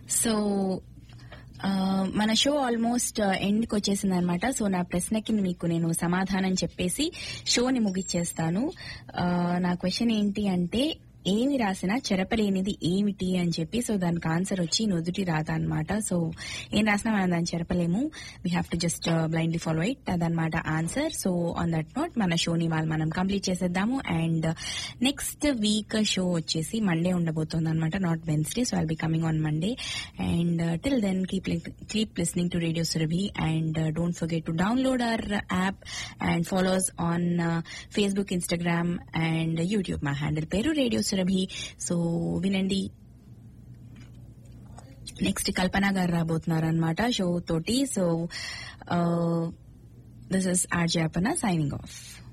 so ఆ, మన show almost ఎండ్కి వచ్చేసింది అనమాట సో నా ప్రశ్నకి మీకు నేను సమాధానం చెప్పేసి షోని ముగిచ్చేస్తాను ఆ, నా క్వశ్చన్ ఏంటి అంటే ఏమి రాసినా చెరపలేనిది ఏమిటి అని చెప్పి సో దానికి ఆన్సర్ వచ్చి నుదుటి రాత అనమాట సో ఏం రాసినా మనం దాన్ని చెరపలేము we have to just blindly follow it అదనమాట answer so on that note మన షోని వాళ్ళు మనం కంప్లీట్ చేసేద్దాము అండ్ నెక్స్ట్ వీక్ షో వచ్చేసి మండే ఉండబోతుంది అనమాట not Wednesday so I'll be coming on Monday and till then keep keep listening to radio Surabhi and don't forget to download our app and follow us on Facebook Instagram and YouTube మా handle పేరు radio Surabhi so వినండి next Kalpana garu రాబోతున్నారు అనమాట show తోటి so this is RJ Apana signing of